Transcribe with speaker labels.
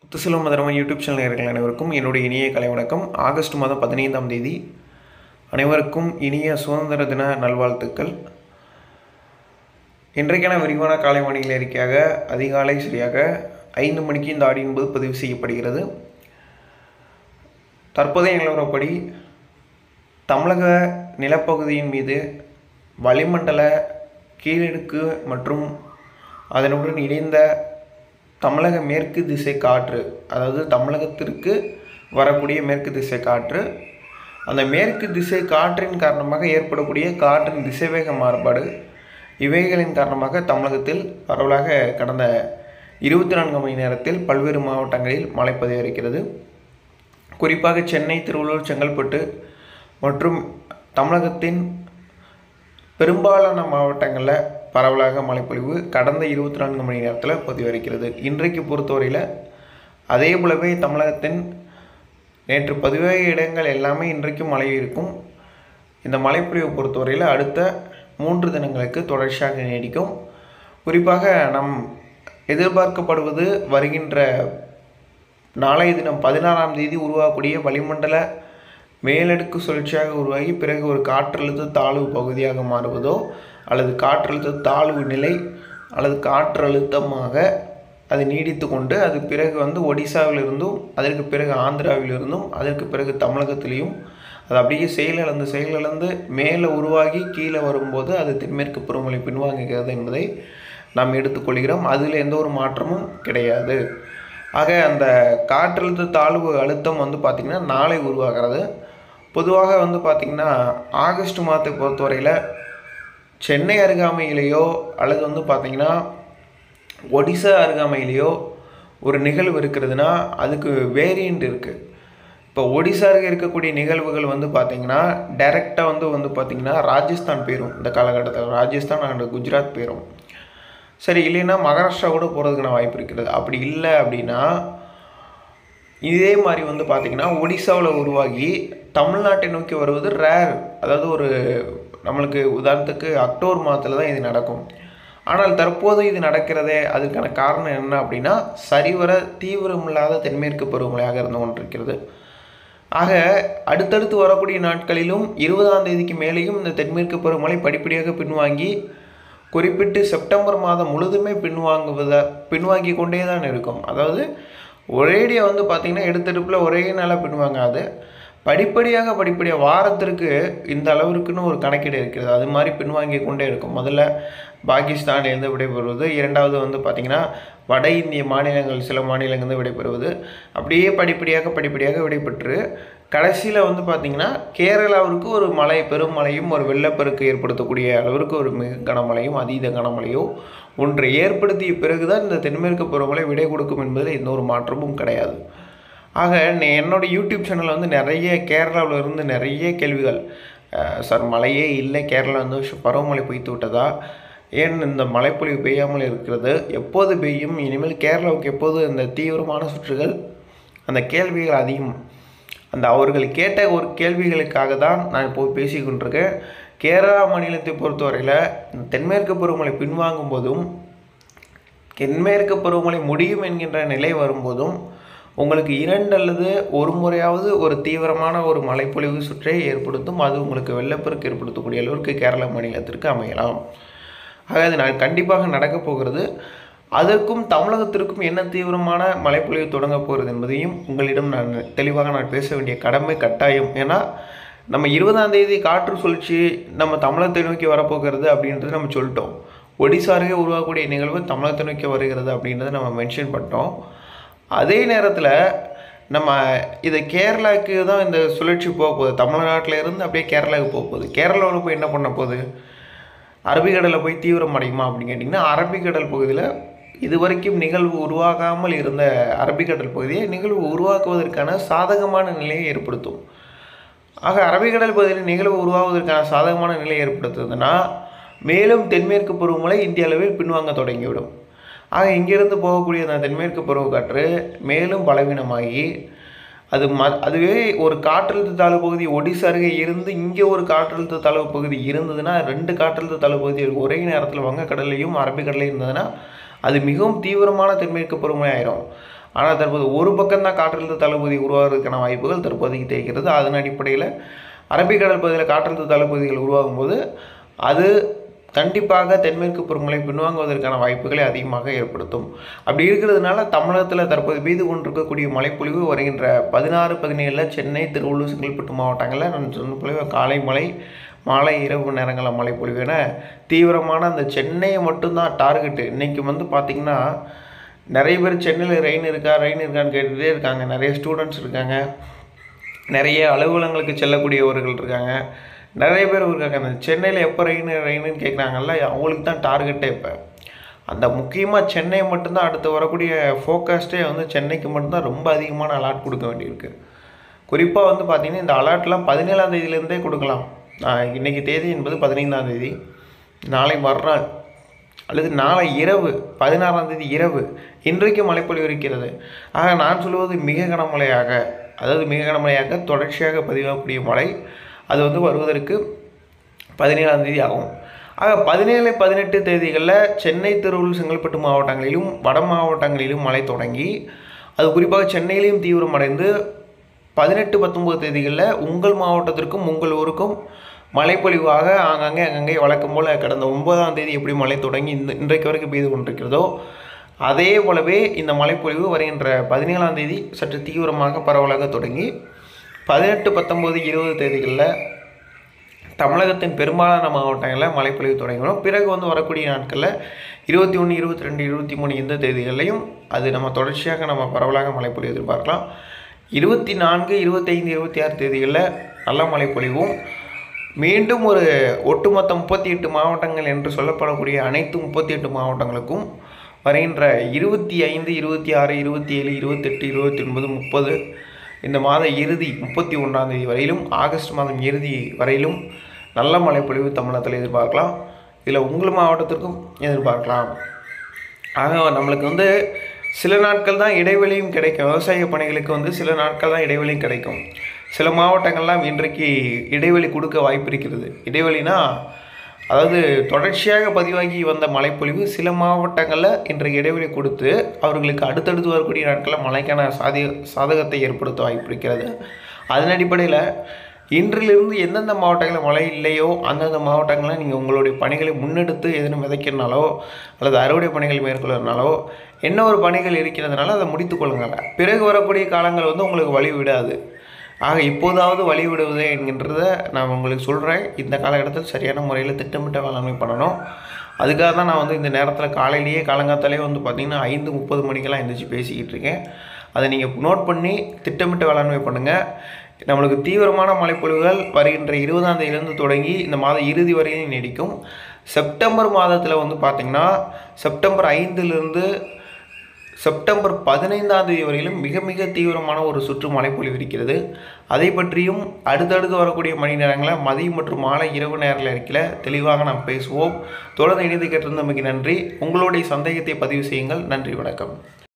Speaker 1: Muthuselvam மதுரமன் YouTube channel நேயர்கள் அனைவருக்கும் என்னுடைய இனிய கலை வணக்கம் ஆகஸ்ட் மாதம் பதினைந்தாம் தேதி அனைவருக்கும் இனிய சுதந்திர தின நல்வாழ்த்துக்கள் இன்றைக்கான விரிவான காலை வானிலை அறிக்கையாக அதிகாலை சரியாக ஐந்து மணிக்கு இந்த ஆடி என்பது பதிவு செய்யப்படுகிறது தற்போதைய நிலவரப்படி தமிழக நிலப்பகுதியின் மீது வளிமண்டல கீழடுக்கு மற்றும் அதனுடன் இணைந்த தமிழக மேற்கு திசை காற்று அதாவது தமிழகத்திற்கு வரக்கூடிய மேற்கு திசை காற்று அந்த மேற்கு திசை காற்றின் காரணமாக ஏற்படக்கூடிய காற்றின் திசைவேக மாறுபாடு இவைகளின் காரணமாக தமிழகத்தில் பரவலாக கடந்த இருபத்தி நான்கு மணி நேரத்தில் பல்வேறு மாவட்டங்களில் மழை பதிவரிக்கிறது குறிப்பாக சென்னை திருவள்ளூர் செங்கல்பட்டு மற்றும் தமிழகத்தின் பெரும்பாலான மாவட்டங்களில் பரவலாக மழைப்பொழிவு கடந்த இருபத்தி நான்கு மணி நேரத்தில் பதிவரிக்கிறது இன்றைக்கு பொறுத்தவரையில் அதே போலவே தமிழகத்தின் நேற்று பதிவாகிய இடங்கள் எல்லாமே இன்றைக்கும் மழை இருக்கும் இந்த மழைப்பொழிவை பொறுத்தவரையில் அடுத்த மூன்று தினங்களுக்கு தொடர்ச்சியாக நீடிக்கும் குறிப்பாக நம் எதிர்பார்க்கப்படுவது வருகின்ற நாளைய தினம் பதினாறாம் தேதி உருவாகக்கூடிய வளிமண்டல மேலடுக்கு சுழற்சியாக உருவாகி பிறகு ஒரு காற்றழுத்த தாழ்வு பகுதியாக மாறுவதோ அல்லது காற்றழுத்த தாழ்வு நிலை அல்லது காற்றழுத்தமாக அது நீடித்து கொண்டு அது பிறகு வந்து ஒடிசாவிலிருந்தும் அதற்கு பிறகு ஆந்திராவிலிருந்தும் அதற்கு பிறகு தமிழகத்திலையும் அது அப்படியே செயலிழந்து செயலிழந்து மேலே உருவாகி கீழே வரும்போது அது தென்மேற்கு பருவமழை பின்வாங்குகிறது என்பதை நாம் எடுத்துக்கொள்கிறோம் அதில் எந்த ஒரு மாற்றமும் கிடையாது ஆக அந்த காற்றழுத்த தாழ்வு அழுத்தம் வந்து பார்த்திங்கன்னா நாளை உருவாகிறது பொதுவாக வந்து பார்த்திங்கன்னா ஆகஸ்ட் மாதத்தை பொறுத்தவரையில் சென்னை அருகாமையிலேயோ அல்லது வந்து பார்த்திங்கன்னா ஒடிசா அருகாமையிலேயோ ஒரு நிகழ்வு இருக்கிறதுனா அதுக்கு வேரியண்ட் இருக்குது இப்போ ஒடிசாருக்கு இருக்கக்கூடிய நிகழ்வுகள் வந்து பார்த்திங்கன்னா டைரெக்டாக வந்து வந்து பார்த்திங்கன்னா ராஜஸ்தான் போயிடும் இந்த காலகட்டத்தில் ராஜஸ்தான் அண்ட் குஜராத் போயிடும் சரி இல்லைன்னா மகாராஷ்டிரா கூட போகிறதுக்கான வாய்ப்பு இருக்கிறது அப்படி இல்லை அப்படின்னா இதே மாதிரி வந்து பார்த்திங்கன்னா ஒடிசாவில் உருவாகி தமிழ்நாட்டை நோக்கி வருவது ரேர் அதாவது ஒரு நம்மளுக்கு உதாரணத்துக்கு அக்டோபர் மாதத்தில் தான் இது நடக்கும் ஆனால் தற்போது இது நடக்கிறதே அதுக்கான காரணம் என்ன அப்படின்னா சரிவர தீவிரமில்லாத தென்மேற்கு பருவமழையாக இருந்து கொண்டிருக்கிறது ஆக அடுத்தடுத்து வரக்கூடிய நாட்களிலும் இருபதாம் தேதிக்கு மேலேயும் இந்த தென்மேற்கு பருவமழை படிப்படியாக பின்வாங்கி குறிப்பிட்டு செப்டம்பர் மாதம் முழுதுமே பின்வாங்குவத பின்வாங்கி கொண்டே தான் இருக்கும் அதாவது ஒரேடியாக வந்து பார்த்திங்கன்னா எடுத்தெடுப்பில் ஒரே நாளாக பின்வாங்காது படிப்படியாக படிப்படியாக வாரத்திற்கு இந்த அளவிற்குன்னு ஒரு கணக்கீடு இருக்கிறது அது மாதிரி பின்வாங்கி கொண்டே இருக்கும் முதல்ல பாகிஸ்தான்லேருந்து விடைபெறுவது இரண்டாவது வந்து பார்த்திங்கன்னா வட இந்திய மாநிலங்கள் சில மாநிலங்கள்ந்து விடைபெறுவது அப்படியே படிப்படியாக படிப்படியாக விடைபெற்று கடைசியில் வந்து பார்த்திங்கன்னா கேரளாவிற்கு ஒரு மழை பெருமழையும் ஒரு வெள்ளப்பெருக்கு ஏற்படுத்தக்கூடிய அளவிற்கு ஒரு மிக கனமழையும் அதீத கனமழையோ ஒன்றை ஏற்படுத்திய பிறகுதான் இந்த தென்மேற்கு பருவமழை விடை கொடுக்கும் என்பதில் எந்த ஒரு மாற்றமும் கிடையாது ஆக என்னோடய யூடியூப் சேனலில் வந்து நிறைய கேரளாவில் இருந்து நிறைய கேள்விகள் சார் மழையே இல்லை கேரளா வந்து பருவமழை பெய்து விட்டதா ஏன் இந்த மழைப்பொழிவு பெய்யாமல் இருக்கிறது எப்போது பெய்யும் இனிமேல் கேரளாவுக்கு எப்போது இந்த தீவிரமான சுற்றுகள் அந்த கேள்விகள் அதிகம் அந்த அவர்கள் கேட்ட ஒரு கேள்விகளுக்காக தான் நான் இப்போ பேசி கொண்டிருக்கேன் கேரளா மாநிலத்தை பொறுத்தவரையில் இந்த தென்மேற்கு பருவமழை பின்வாங்கும் போதும் தென்மேற்கு பருவமழை முடியும் என்கின்ற நிலை வரும்போதும் உங்களுக்கு இரண்டு அல்லது ஒரு முறையாவது ஒரு தீவிரமான ஒரு மழைப்பொழிவு சுற்றை ஏற்படுத்தும் அது உங்களுக்கு வெள்ளப்பெருக்கு ஏற்படுத்தக்கூடிய அளவிற்கு கேரள மாநிலத்திற்கு அமையலாம் ஆக அது நான் கண்டிப்பாக நடக்கப் போகிறது அதற்கும் தமிழகத்திற்கும் என்ன தீவிரமான மழைப்பொழிவு தொடங்க போகிறது என்பதையும் உங்களிடம் நான் தெளிவாக நான் பேச வேண்டிய கடமை கட்டாயம் ஏன்னா நம்ம இருபதாம் தேதி காற்று சுழற்சி நம்ம தமிழகத்தை நோக்கி வரப்போகிறது அப்படின்றது நம்ம சொல்லிட்டோம் ஒடிசா அருகே உருவாகக்கூடிய நிகழ்வு தமிழகத்தை நோக்கி வருகிறது அப்படின்றத நம்ம மென்ஷன் பண்ணிட்டோம் அதே நேரத்தில் நம்ம இதை கேரளாவுக்கு தான் இந்த சுழற்சி போக போகுது தமிழ்நாட்டில் இருந்து அப்படியே கேரளாவுக்கு போக போகுது கேரளாவில் போய் என்ன பண்ண போகுது அரபிக்கடலில் போய் தீவிரம் அடையுமா அப்படின்னு கேட்டிங்கன்னா அரபிக்கடல் பகுதியில் இதுவரைக்கும் நிகழ்வு உருவாகாமல் இருந்த அரபிக்கடல் பகுதியை நிகழ்வு உருவாக்குவதற்கான சாதகமான நிலையை ஏற்படுத்தும் ஆக அரபிக்கடல் பகுதியில் நிகழ்வு உருவாவதற்கான சாதகமான நிலையை ஏற்படுத்துதுன்னா மேலும் தென்மேற்கு பருவமழை இந்திய அளவில் பின்வாங்க தொடங்கிவிடும் ஆக இங்கிருந்து போகக்கூடிய அந்த தென்மேற்கு பருவக்காற்று மேலும் பலவீனமாகி அது ம அதுவே ஒரு காற்றழுத்த தாழ்வு பகுதி ஒடிசா அருகே இருந்து இங்கே ஒரு காற்றழுத்த தாழ்வு பகுதி இருந்ததுன்னா ரெண்டு காற்றழுத்த தாழ்வு பகுதி ஒரே நேரத்தில் வங்கக்கடல்லையும் அரபிக்கடலையும் இருந்ததுன்னா அது மிகவும் தீவிரமான தென்மேற்கு பருவமழை ஆயிரும் ஆனால் தற்போது ஒரு பக்கம் தான் காற்றழுத்த தளபதி உருவாகிறதுக்கான வாய்ப்புகள் தற்போதைக்கு தெரிகிறது அதன் அடிப்படையில் அரபிக்கடல் பகுதியில் காற்றழுத்த தளபதிகள் உருவாகும் போது அது கண்டிப்பாக தென்மேற்கு பருவமழை பின்வாங்குவதற்கான வாய்ப்புகளை அதிகமாக ஏற்படுத்தும் அப்படி இருக்கிறதுனால தமிழகத்தில் தற்போது பெய்து கொண்டிருக்கக்கூடிய மழைப்பொழிவு வருகின்ற பதினாறு பதினேழில் சென்னை திருவள்ளூர் செங்கல்பட்டு மாவட்டங்களில் நான் சொன்ன பொழிவு காலை மழை மாலை இரவு நேரங்களில் மழைப்பொழிவு என தீவிரமான அந்த சென்னையை மட்டும்தான் டார்கெட்டு இன்றைக்கி வந்து பார்த்திங்கன்னா நிறைய பேர் சென்னையில் ரெயின் இருக்கா ரெயின் இருக்கான்னு கேட்டுகிட்டே இருக்காங்க நிறைய ஸ்டூடெண்ட்ஸ் இருக்காங்க நிறைய அலுவலகங்களுக்கு செல்லக்கூடியவர்கள் இருக்காங்க நிறைய பேர் இருக்காங்க அந்த சென்னையில் எப்போ ரெயின் ரெயின்னு கேட்குறாங்கல்ல அவங்களுக்கு தான் டார்கெட்டே இப்போ அந்த முக்கியமாக சென்னை மட்டும்தான் அடுத்து வரக்கூடிய ஃபோக்கஸ்டே வந்து சென்னைக்கு மட்டும்தான் ரொம்ப அதிகமான அலாட் கொடுக்க வேண்டியிருக்கு குறிப்பாக வந்து பார்த்திங்கன்னா இந்த அலாட்லாம் பதினேழாம் தேதியிலேருந்தே கொடுக்கலாம் ஆஹ் இன்னைக்கு தேதி என்பது பதினைந்தாம் தேதி நாளை மறுநாள் அல்லது நாளை இரவு பதினாறாம் தேதி இரவு இன்றைக்கு மழைப்பொழிவு இருக்கிறது ஆக நான் சொல்வது மிக கனமழையாக அதாவது மிக கனமழையாக தொடர்ச்சியாக பதிவாகக்கூடிய மழை அது வந்து வருவதற்கு பதினேழாம் தேதி ஆகும் ஆக பதினேழு பதினெட்டு தேதிகளில் சென்னை திருவள்ளூர் செங்கல்பட்டு மாவட்டங்களிலும் வட மாவட்டங்களிலும் மழை தொடங்கி அது குறிப்பாக சென்னையிலையும் தீவிரமடைந்து பதினெட்டு பத்தொம்போது தேதிகளில் உங்கள் மாவட்டத்திற்கும் உங்கள் ஊருக்கும் மழைப்பொழிவாக ஆங்காங்கே அங்கங்கே வழக்கம் போல் கடந்த ஒன்பதாம் தேதி எப்படி மழை தொடங்கி இந்த இன்றைக்கு வரைக்கும் பெய்து கொண்டிருக்கிறதோ அதே போலவே இந்த மழைப்பொழிவு வருகின்ற பதினேழாம் தேதி சற்று தீவிரமாக பரவலாக தொடங்கி பதினெட்டு பத்தொம்போது இருபது தேதிகளில் தமிழகத்தின் பெரும்பாலான மாவட்டங்களில் மழைப்பொழிவு தொடங்கிடும் பிறகு வந்து வரக்கூடிய நாட்களில் இருபத்தி ஒன்று இருபத்தி ரெண்டு இருபத்தி மூணு இந்த தேதிகள்லையும் அது நம்ம தொடர்ச்சியாக நம்ம பரவலாக மழைப்பொழிவு எதிர்பார்க்கலாம் இருபத்தி நான்கு இருபத்தைந்து இருபத்தி ஆறு தேதிகளில் நல்ல மழைப்பொழிவும் மீண்டும் ஒரு ஒட்டுமொத்த முப்பத்தி எட்டு மாவட்டங்கள் என்று சொல்லப்படக்கூடிய அனைத்து முப்பத்தி எட்டு மாவட்டங்களுக்கும் வருகின்ற இருபத்தி ஐந்து இருபத்தி ஆறு இருபத்தி ஏழு இருபத்தெட்டு இருபத்தி ஒன்பது முப்பது இந்த மாத இறுதி முப்பத்தி ஒன்றாம் தேதி வரையிலும் ஆகஸ்ட் மாதம் இறுதி வரையிலும் நல்ல மழைப்பொழிவு தமிழகத்தில் எதிர்பார்க்கலாம் இதில் உங்கள் மாவட்டத்திற்கும் எதிர்பார்க்கலாம் ஆக நம்மளுக்கு வந்து சில நாட்கள் தான் இடைவெளியும் கிடைக்கும் விவசாய பணிகளுக்கு வந்து சில நாட்கள் தான் இடைவெளியும் கிடைக்கும் சில மாவட்டங்கள்லாம் இன்றைக்கு இடைவெளி கொடுக்க வாய்ப்பு இருக்கிறது இடைவெளினா அதாவது தொடர்ச்சியாக பதிவாகி வந்த மழைப்பொழிவு சில மாவட்டங்களில் இன்றைக்கு இடைவெளி கொடுத்து அவர்களுக்கு அடுத்தடுத்து வரக்கூடிய நாட்களில் மழைக்கான சாதி சாதகத்தை ஏற்படுத்த வாய்ப்பு இருக்கிறது அதன் அடிப்படையில் இன்றிலிருந்து எந்தெந்த மாவட்டங்களில் மழை இல்லையோ அந்தந்த மாவட்டங்களில் நீங்கள் உங்களுடைய பணிகளை முன்னெடுத்து எதனும் விதைக்கிறனாலோ அல்லது அறுவடை பணிகள் மேற்கொள்றதுனாலோ என்ன ஒரு பணிகள் இருக்கிறதுனால அதை முடித்துக் கொள்ளுங்கள் பிறகு வரக்கூடிய காலங்கள் வந்து உங்களுக்கு வழி விடாது ஆக இப்போதாவது வழி விடுவது என்கின்றத நான் உங்களுக்கு சொல்கிறேன் இந்த காலகட்டத்தில் சரியான முறையில் திட்டமிட்ட வேளாண்மை பண்ணணும் அதுக்காக தான் நான் வந்து இந்த நேரத்தில் காலையிலேயே காலங்காத்தாலே வந்து பார்த்திங்கன்னா ஐந்து முப்பது மணிக்கெல்லாம் எந்திரிச்சு பேசிக்கிட்டு இருக்கேன் அதை நீங்கள் நோட் பண்ணி திட்டமிட்ட வேளாண்மை பண்ணுங்கள் நம்மளுக்கு தீவிரமான மழைப்பொழிவுகள் வருகின்ற இருபதாம் தேதியிலேருந்து தொடங்கி இந்த மாத இறுதி வரையும் நீடிக்கும் செப்டம்பர் மாதத்தில் வந்து பார்த்திங்கன்னா செப்டம்பர் ஐந்துலேருந்து செப்டம்பர் பதினைந்தாம் தேதி வரையிலும் மிக மிக தீவிரமான ஒரு சுற்று மழைப்பொழிவு இருக்கிறது அதை பற்றியும் அடுத்தடுத்து வரக்கூடிய மணி நேரங்களில் மதியம் மற்றும் மாலை இரவு நேரத்தில் இருக்கல தெளிவாக நாம் பேசுவோம் தொடர்ந்து இணைந்து கேட்டிருந்தமைக்கு நன்றி உங்களுடைய சந்தேகத்தை பதிவு செய்யுங்கள் நன்றி வணக்கம்